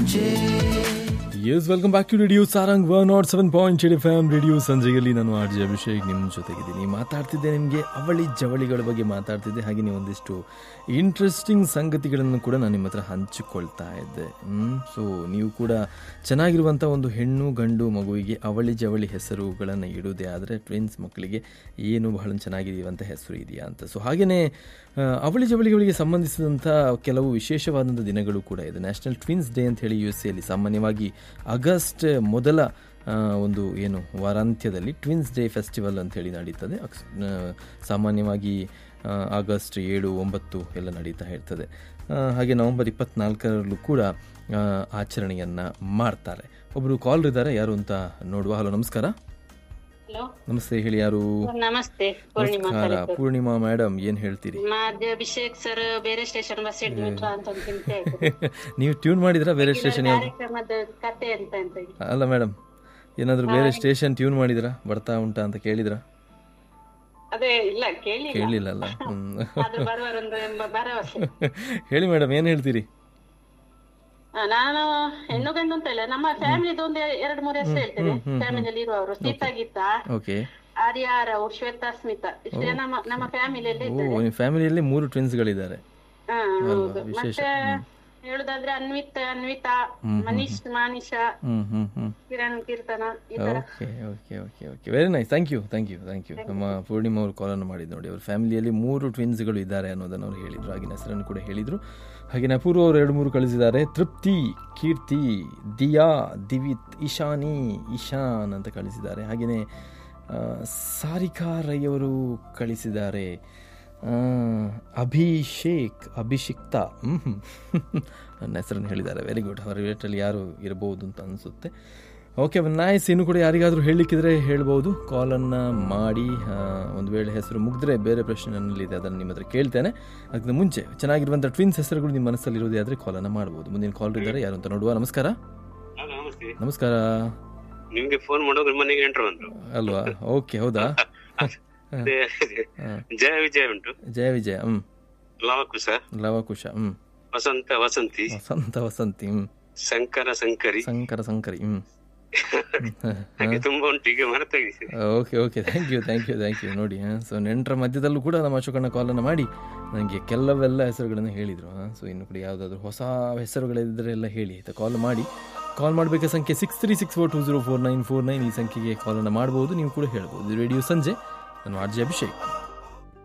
S welcome back to radio Sarang one nought seven point eight F M radio ಸಂಜೆಯಲ್ಲಿ ನಾನು R J Abhishek ನಿಮ್ಮ ಜೊತೆಗಿದ್ದೀನಿ ಮಾತಾಡ್ತಿದ್ದೆ ನಿಮಗೆ ಅವಳಿ ಜವಳಿಗಳ ಬಗ್ಗೆ ಮಾತಾಡ್ತಿದ್ದೆ ಹಾಗೆ ನೀವು ಒಂದಿಷ್ಟು ಇಂಟ್ರೆಸ್ಟಿಂಗ್ ಸಂಗತಿಗಳನ್ನು ಕೂಡ ನಾನು ನಿಮ್ಮ ಹತ್ರ ಹಂಚಿಕೊಳ್ತಾ ಇದ್ದೆ ಸೊ ನೀವು ಕೂಡ ಚೆನ್ನಾಗಿರುವಂಥ ಒಂದು ಹೆಣ್ಣು ಗಂಡು ಮಗುವಿಗೆ ಅವಳಿ ಜವಳಿ ಹೆಸರುಗಳನ್ನು ಇಡುವುದೇ ಆದರೆ ಟ್ವಿನ್ಸ್ ಮಕ್ಕಳಿಗೆ ಏನು ಬಹಳ ಚೆನ್ನಾಗಿದೆಯುವಂಥ ಹೆಸರು ಇದೆಯಾ ಅಂತ ಸೊ ಹಾಗೆಯೇ ಆ, ಅವಳಿ ಜವಳಿಗಳಿಗೆ ಸಂಬಂಧಿಸಿದಂಥ ಕೆಲವು ವಿಶೇಷವಾದಂಥ ದಿನಗಳು ಕೂಡ ಇದೆ ನ್ಯಾಷನಲ್ ಟ್ವಿನ್ಸ್ ಡೇ ಅಂತ ಹೇಳಿ ಯು ಎಸ್ ಎಲ್ಲಿ ಸಾಮಾನ್ಯವಾಗಿ ಆಗಸ್ಟ್ ಮೊದಲ ಆ, ಒಂದು ಏನು ವಾರಾಂತ್ಯದಲ್ಲಿ ಟ್ವಿನ್ಸ್ ಡೇ ಫೆಸ್ಟಿವಲ್ ಅಂತ ಹೇಳಿ ನಡೀತದೆ ಅಕ್ಸ್- ಆ, ಸಾಮಾನ್ಯವಾಗಿ ಆ, ಆಗಸ್ಟ್ ಏಳು ಒಂಬತ್ತು ಎಲ್ಲ ನಡೀತಾ ಇರ್ತದೆ ಆ, ಹಾಗೆ ನವೆಂಬರ್ ಇಪ್ಪತ್ನಾಲ್ಕರಲ್ಲೂ ಕೂಡ ಆ, ಆಚರಣೆಯನ್ನು ಮಾಡ್ತಾರೆ ಒಬ್ಬರು ಕಾಲ್ ಇದ್ದಾರೆ ಯಾರು ಅಂತ ನೋಡುವ ಹಲೋ ನಮಸ್ಕಾರ ಹಲೋ ನಮಸ್ತೆ ಹೇಳಿ ಯಾರು ನಮಸ್ತೆ ಪೂರ್ಣಿಮಾ ನಮಸ್ಕಾರ ಪೂರ್ಣಿಮಾ ಮೇಡಮ್ ಏನು ಹೇಳ್ತೀರಿ ಮಾಧ್ಯ ಅಭಿಷೇಕ್ ಸರ್ ಬೇರೆ ಸ್ಟೇಷನ್ ಬಸ್ ಹಿಡಿದ್ಬಿಟ್ರ ಅಂತ ಚಿಂತೆ ಆಯ್ತು. ನೀವು ಟ್ಯೂನ್ ಮಾಡಿದ್ರಾ ಬೇರೆ ಸ್ಟೇಷನ್ ಯಾವುದು ಕಾರ್ಯಕ್ರಮದ ಕತೆ ಅಂತ ಅಂತ ಹೇಳಿ. ಅಲ್ಲ ಮೇಡಮ್ ಏನಾದರೂ ಬೇರೆ ಸ್ಟೇಷನ್ ಟ್ಯೂನ್ ಮಾಡಿದ್ರಾ ಬರ್ತಾ ಉಂಟಾ ಅಂತ ಕೇಳಿದ್ರಾ ಅದೇ ಇಲ್ಲ ಕೇಳಿ ಕೇಳಿಲ್ಲಲ್ಲ ಹ್ಮ್. ಆದ್ರೂ ಬರುವರು ಒಂದು ಎಂಬ ಭರವಸೆ ಹೇಳಿ ಮೇಡಮ್ ಏನು ಹೇಳ್ತೀರಿ ಆ, ನಾನು ಹೆಣ್ಣು ಗಂಡು ಅಂತ ಇಲ್ಲ ನಮ್ಮ ಫ್ಯಾಮಿಲಿದು ಒಂದು ಎರಡು ಮೂರು ಹೆಸರು ಹೇಳ್ತೇನೆ ಫ್ಯಾಮಿಲಿಯಲ್ಲಿ ಇರುವವರು ಸೀತಾ ಗೀತಾ ಓಕೆ ಆರ್ಯ ರಾವ್ ಶ್ವೇತಾ ಸ್ಮಿತಾ ಇಷ್ಟೇ ನಮ್ಮ ನಮ್ಮ ಫ್ಯಾಮಿಲಿಯಲ್ಲಿ ಓ ನಿಮ್ಮ ಫ್ಯಾಮಿಲಿಯಲ್ಲಿ ಮೂರು ಟ್ವಿನ್ಸ್ಗಳಿದ್ದಾರೆ ಹಾ ಹೌದು ಮತ್ತೆ ಹೇಳುದಾದ್ರೆ ಅನ್ವಿತ್ ಅನ್ವಿತಾ ಮನೀಶ್ ಮಾನಿಶಾ ಹ್ಞೂ ಹ್ಞೂ ಹ್ಞೂ ಕಿರಣ್ ಕೀರ್ತನ ಈ ತರ okay okay okay okay very nice thank you thank you thank you ನಮ್ಮ ಪೂರ್ಣಿಮಾ ಅವರು ಕಾಲನ್ನು ಮಾಡಿದ್ದು ನೋಡಿ ಅವ್ರ ಫ್ಯಾಮಿಲಿಯಲ್ಲಿ ಮೂರು ಟ್ವಿನ್ಸ್ಗಳು ಇದ್ದಾರೆ ಅನ್ನೋದನ್ನು ಅವ್ರು ಹೇಳಿದರು ಆಗಿನ ಹೆಸರನ್ನು ಕೂಡ ಹೇಳಿದರು ಹಾಗೆ ಅಪೂರ್ವ ಅವರು ಎರಡು ಮೂರು ಕಳಿಸಿದ್ದಾರೆ ತೃಪ್ತಿ ಕೀರ್ತಿ ದಿಯಾ ದಿವಿತ್ ಇಶಾನಿ ಇಶಾನ್ ಅಂತ ಕಳಿಸಿದ್ದಾರೆ ಹಾಗೆಯೇ ಆ, ಸಾರಿಕಾ ರೈ ಅವರು ಕಳಿಸಿದ್ದಾರೆ ಆ, ಅಭಿಷೇಕ್ ಅಭಿಷಿಕ್ತ ಹ್ಮ್ ನನ್ನ ಹೆಸರನ್ನು ಹೇಳಿದ್ದಾರೆ ವೆರಿ ಗುಡ್ ಅವರ ರೇಟಲ್ಲಿ ಯಾರು ಇರಬಹುದು ಅಂತ ಅನಿಸುತ್ತೆ ಓಕೆ ನೈಸ್ ಇನ್ನು ಕೂಡ ಯಾರಿಗಾದರೂ ಹೇಳಲಿಕ್ಕಿದ್ರೆ ಹೇಳ್ಬೋದು ಕಾಲನ್ನು ಮಾಡಿ ಆ, ಒಂದು ವೇಳೆ ಹೆಸರು ಮುಗಿದ್ರೆ ಬೇರೆ ಪ್ರಶ್ನೆ ನನ್ನಲ್ಲಿದೆ ಅದನ್ನು ನಿಮ್ಮ ಹತ್ರ ಕೇಳ್ತೇನೆ ಅದಕ್ಕೆ ಮುಂಚೆ ಚೆನ್ನಾಗಿರುವಂಥ ಟ್ವಿನ್ಸ್ ಹೆಸರುಗಳು ನಿಮ್ಮ ಮನಸ್ಸಲ್ಲಿ ಇರೋದೇ ಆದರೆ ಕಾಲನ್ನು ಮಾಡ್ಬೋದು ಮುಂದಿನ ಕಾಲ್ ಇದ್ದಾರೆ ಯಾರು ಅಂತ ನೋಡುವ ನಮಸ್ಕಾರ ಹಲೋ ನಮಸ್ತೆ ನಮಸ್ಕಾರ ನಿಮ್ಗೆ ಫೋನ್ ಮಾಡೋದ್ರ ಮನೆಗೆ ಎಂಟ್ರು ಬಂದ್ರು ಅಲ್ವಾ ಓಕೆ ಹೌದಾ ಅದೇ ಜಯ ವಿಜಯ ಉಂಟು ಜಯ ವಿಜಯ ಹ್ಞೂ ಲವಕುಶ ಲವಕುಶ ಹ್ಞೂ ವಸಂತ ವಸಂತಿ ವಸಂತ ವಸಂತಿ ಹ್ಞೂ ಶಂಕರ ಶಂಕರಿ ಶಂಕರ ಸಂಕರಿ ಹ್ಞೂ ಹಾಗೆ ತುಂಬಾ ಉಂಟು ಈಗ ಮರೆತಾಗಿದೆ okay okay thank you thank you thank you ನೋಡಿ ಸೊ ನೆಂಟರ ಮಧ್ಯದಲ್ಲೂ ಕೂಡ ನಮ್ಮ ಅಶೋಕಣ್ಣ ಕಾಲನ್ನು ಮಾಡಿ ನನಗೆ ಕೆಲವೆಲ್ಲ ಹೆಸರುಗಳನ್ನು ಹೇಳಿದರು ಸೊ ಇನ್ನು ಕೂಡ ಯಾವುದಾದ್ರೂ ಹೊಸ ಹೆಸರುಗಳಿದ್ದರೆ ಎಲ್ಲ ಹೇಳಿ ಆಯಿತಾ ಕಾಲ್ ಮಾಡಿ ಕಾಲ್ ಮಾಡಬೇಕಾದ ಸಂಖ್ಯೆ six three six four two zero four nine four nine ಈ ಸಂಖ್ಯೆಗೆ ಕಾಲನ್ನು ಮಾಡ್ಬೋದು ನೀವು ಕೂಡ ಹೇಳ್ಬೋದು ರೇಡಿಯೋ ಸಂಜೆ ನಾನು ಆರ್ ಜೆ ಅಭಿಷೇಕ್